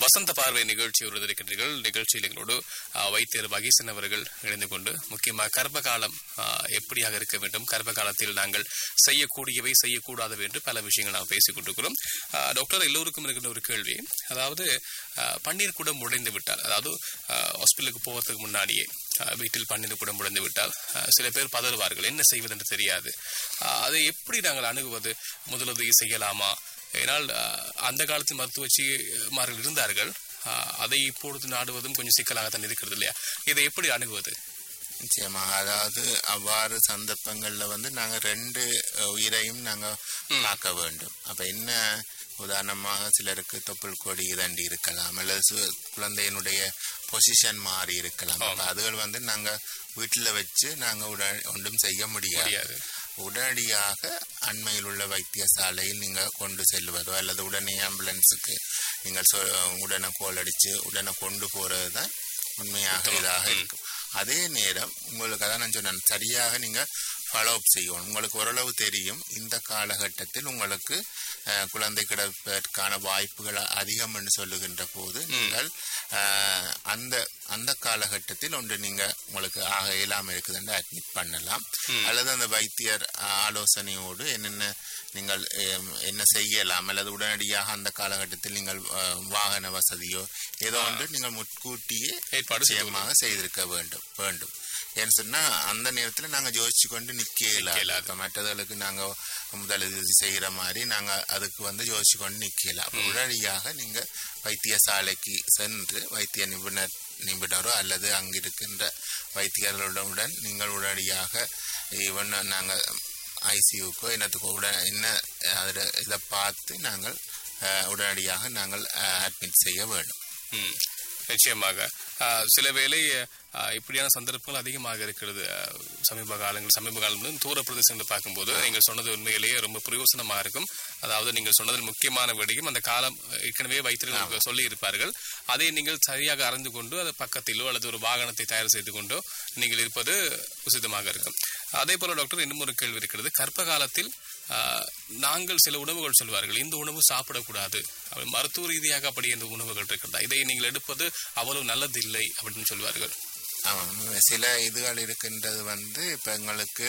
வசந்த பார்வை நிகழ்ச்சி இருக்கின்றீர்கள் நிகழ்ச்சியில் எங்களோடு ஆ, வைத்தியர் வகீசன் அவர்கள் இணைந்து கொண்டு முக்கியமாக கர்ப்ப காலம் ஆ, எப்படியாக இருக்க வேண்டும் கர்ப்ப காலத்தில் நாங்கள் செய்யக்கூடியவை செய்யக்கூடாதவை என்று பல விஷயங்கள் நாம் பேசிக் கொண்டிருக்கிறோம் ஆ, டாக்டர் எல்லோருக்கும் இருக்கின்ற ஒரு கேள்வி அதாவது ஆ, பன்னீர் கூட முடைந்து விட்டால் அதாவது ஆ, ஹாஸ்பிட்டலுக்கு போவதற்கு முன்னாடியே ஆ, வீட்டில் பன்னீர் கூட முடைந்து விட்டால் ஆ, சில பேர் பதறுவார்கள் என்ன செய்வது என்று தெரியாது ஆ, அதை எப்படி நாங்கள் அணுகுவது முதலுதவி செய்யலாமா ஏனால் அஹ், அந்த காலத்தில் மருத்துவச்சிமார்கள் இருந்தார்கள் அஹ், அதை இப்பொழுது நாடுவதும் கொஞ்சம் சிக்கலாகத்தான் இருக்கிறது இல்லையா இதை எப்படி அணுகுவது நிச்சயமாக அதாவது அவ்வாறு சந்தர்ப்பங்கள்ல வந்து நாங்க ரெண்டு அஹ், உயிரையும் நாங்க பார்க்க வேண்டும் அப்ப என்ன உதாரணமாக சிலருக்கு தொப்புள் கொடி இதண்டி இருக்கலாம் அல்லது சு- குழந்தையினுடைய பொசிஷன் மாறி இருக்கலாம் அப்ப அதுகள் வந்து நாங்க வீட்டுல வச்சு நாங்க உட ஒன்றும் செய்ய முடியாது முடியாது உடனடியாக அண்மையில் உள்ள வைத்தியசாலையில் நீங்க கொண்டு செல்வதோ அல்லது உடனே ஆம்புலன்ஸுக்கு நீங்கள் சொ- உடனே கோல் அடிச்சு உடனே கொண்டு போறது தான் உண்மையாக இதாக இருக்கும் அதே நேரம் உங்களுக்கு அதான் நான் சொன்னேன் சரியாக நீங்க ஃபாலோ அப் செய்யணும் உங்களுக்கு ஓரளவு தெரியும் இந்த காலகட்டத்தில் உங்களுக்கு அஹ், குழந்தை கிடைப்பதற்கான வாய்ப்புகள் அதிகம் என்று சொல்லுகின்ற போது நீங்கள் அஹ், அந்த அந்த காலகட்டத்தில் ஒன்று நீங்க உங்களுக்கு ஆக இயலாம இருக்குதுன்னு அட்மிட் பண்ணலாம் அல்லது அந்த வைத்தியர் அஹ், ஆலோசனையோடு என்னென்ன நீங்கள் அஹ், என்ன செய்யலாம் அல்லது உடனடியாக அந்த காலகட்டத்தில் நீங்கள் அஹ், வாகன வசதியோ ஏதோ ஒன்று நீங்கள் முன்கூட்டியே ஏற்பாடு செய்து நிச்சயமாக செய்திருக்க வேண்டும் வேண்டும் ஏன்னு சொன்னா அந்த நேரத்துல நாங்க யோசிச்சு கொண்டு நிக்கல நிக்கலாது. இப்ப மற்றவர்களுக்கு நாங்க முதலுதவி செய்யற மாதிரி நாங்க அதுக்கு வந்து யோசிச்சு கொண்டு நிக்கல அப்ப உடனடியாக நீங்க வைத்தியசாலைக்கு சென்று வைத்திய நிபுணர் நிபுணரோ அல்லது அங்க இருக்கின்ற வைத்தியர்களுடன் நீங்கள் உடனடியாக ஈவன் நாங்க ஐசியூக்கோ என்னத்துக்கோ உடன் என்ன அதில் இதை பார்த்து நாங்கள் அஹ், உடனடியாக நாங்கள் அட்மிட் செய்ய வேண்டும் ம், நிச்சயமாக அஹ், சில வேளை அஹ், இப்படியான சந்தர்ப்பங்கள் அதிகமாக இருக்கிறது அஹ், சமீப காலங்கள் சமீப காலம் தூர பிரதேசங்களை பார்க்கும்போது நீங்கள் சொன்னது உண்மையிலேயே ரொம்ப பிரயோசனமாக இருக்கும் அதாவது நீங்கள் சொன்னதில் முக்கியமான விடையும் அந்த காலம் அஹ், ஏற்கனவே வைத்திருக்க சொல்லி இருப்பார்கள் அதை நீங்கள் சரியாக அறிந்து கொண்டு அது பக்கத்திலோ அல்லது ஒரு வாகனத்தை தயார் செய்து கொண்டோ நீங்கள் இருப்பது உசிதமாக இருக்கும் அதே போல டாக்டர் இன்னும் ஒரு கேள்வி இருக்கிறது கர்ப்ப காலத்தில் ஆஹ், நாங்கள் சில உணவுகள் சொல்வார்கள் இந்த உணவு சாப்பிடக்கூடாது அப்படி மருத்துவ ரீதியாக அப்படி இந்த உணவுகள் இருக்கிறதா இதை நீங்கள் எடுப்பது அவ்வளவு நல்லதில்லை அப்படின்னு சொல்வார்கள் ஆமாம் சில இதுகள் இருக்கின்றது வந்து இப்போ எங்களுக்கு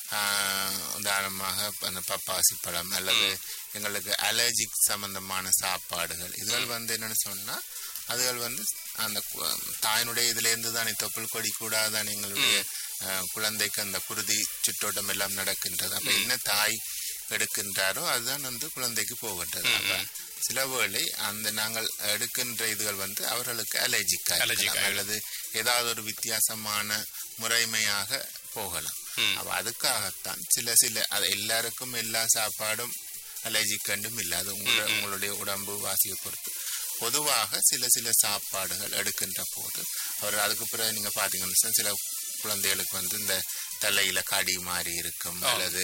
ஆஹ், உதாரணமாக இப்ப அந்த பப்பாசி பழம் அல்லது எங்களுக்கு அலர்ஜிக் சம்பந்தமான சாப்பாடுகள் இதுகள் வந்து என்னன்னு சொன்னா அதுகள் வந்து அந்த கு- தாயினுடைய இதுலேருந்து தான் தொப்புள் கொடி கூடாதான் எங்களுடைய ஆஹ், குழந்தைக்கு அந்த குருதி சுற்றோட்டம் எல்லாம் நடக்கின்றது அப்ப என்ன தாய் எடுக்கின்றாரோ அதுதான் வந்து குழந்தைக்கு போகின்றது அப்ப சில வேளை அந்த நாங்கள் எடுக்கின்ற இதுகள் வந்து அவர்களுக்கு அலர்ஜிக் Allergic அல்லது ஏதாவது ஒரு வித்தியாசமான முறைமையாக போகலாம் அப்ப அதுக்காகத்தான் சில சில அது எல்லாருக்கும் எல்லா சாப்பாடும் அலர்ஜிக் கண்டும் இல்லை அது உங்கள- உங்களுடைய உடம்பு வாசியை பொறுத்து பொதுவாக சில சில சாப்பாடுகள் எடுக்கின்ற போது அவர் அதுக்கு பிறகு நீங்க பாத்தீங்கன்னு சொன்னா சில குழந்தைகளுக்கு வந்து இந்த தலையில கடி மாதிரி இருக்கும் அல்லது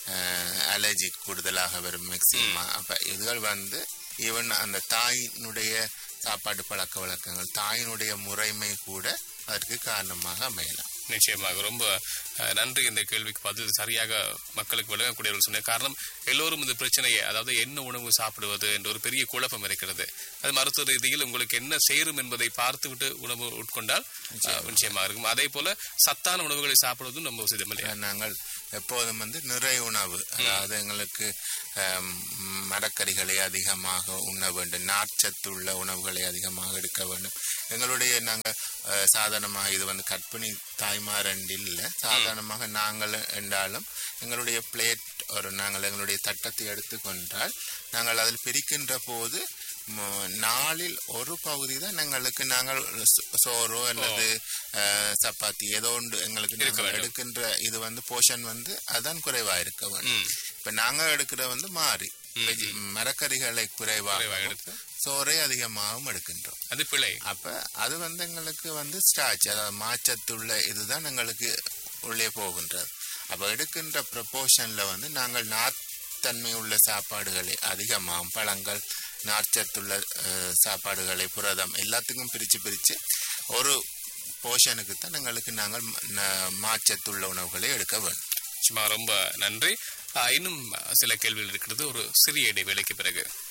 அலர்ஜி கூடுதலாக வரும் மேக்சிமம் அப்ப இதுகள் வந்து ஈவன் அந்த தாயினுடைய சாப்பாடு பழக்க வழக்கங்கள் தாயினுடைய முறைமை கூட அதற்கு காரணமாக அமையலாம் நிச்சயமாக ரொம்ப அஹ், நன்றி இந்த கேள்விக்கு பதில் சரியாக மக்களுக்கு விளங்கக்கூடியவர்கள் சொன்ன காரணம் எல்லோரும் இந்த பிரச்சனையை அதாவது என்ன உணவு சாப்பிடுவது என்ற ஒரு பெரிய குழப்பம் இருக்கிறது அது மருத்துவ ரீதியில் உங்களுக்கு என்ன சேரும் என்பதை பார்த்துவிட்டு உணவு உட்கொண்டால் அஹ், நிச்சயமாக இருக்கும் அதே போல சத்தான உணவுகளை சாப்பிடுவதும் ரொம்ப உசிதம் இல்லையா நாங்கள் எப்போதும் வந்து நிறை உணவு அதாவது எங்களுக்கு ஆம், மரக்கறிகளை அதிகமாக உண்ண வேண்டும் நார்ச்சத்துள்ள உணவுகளை அதிகமாக எடுக்க வேண்டும் எங்களுடைய நாங்கள் அஹ், சாதாரணமாக இது வந்து கற்பிணி தாய்மாரண்டில் இல்லை சாதாரணமாக நாங்கள் என்றாலும் எங்களுடைய பிளேட் ஒரு நாங்கள் எங்களுடைய தட்டத்தை எடுத்துக்கொண்டால் நாங்கள் அதில் பிரிக்கின்ற போது ம- நாளில் ஒரு பகுதி தான் எங்களுக்கு நாங்கள் சோ- சோறோ அல்லது அஹ், சப்பாத்தி ஏதோ ஒன்று எங்களுக்கு நாங்கள் எடுக்கின்ற இது வந்து போஷன் வந்து அதான் குறைவா இருக்க வேண்டும் இப்ப நாங்க எடுக்கிற வந்து மாறி வெஜி- மரக்கறிகளை குறைவாக குறைவாக எடுத்து. சோறை அதிகமாகவும் எடுக்கின்றோம் அது பிழை அப்ப அது வந்து எங்களுக்கு வந்து ஸ்டார்ச் அதாவது மாச்சத்துள்ள இதுதான் எங்களுக்கு உள்ளே போகின்றது அப்ப எடுக்கின்ற ப்ரொபோர்ஷன்ல வந்து நாங்கள் நார்த்தன்மை உள்ள சாப்பாடுகளை அதிகமாகும் பழங்கள் நார்ச்சத்துள்ள அஹ், சாப்பாடுகளை புரதம் எல்லாத்துக்கும் பிரிச்சு பிரிச்சு ஒரு போர்ஷனுக்கு தான் எங்களுக்கு நாங்கள் ம- ந- மாச்சத்துள்ள உணவுகளை எடுக்க வேண்டும் சும்மா ரொம்ப நன்றி அஹ், இன்னும் சில கேள்விகள் இருக்கிறது ஒரு சிறிய இடைவேளைக்கு பிறகு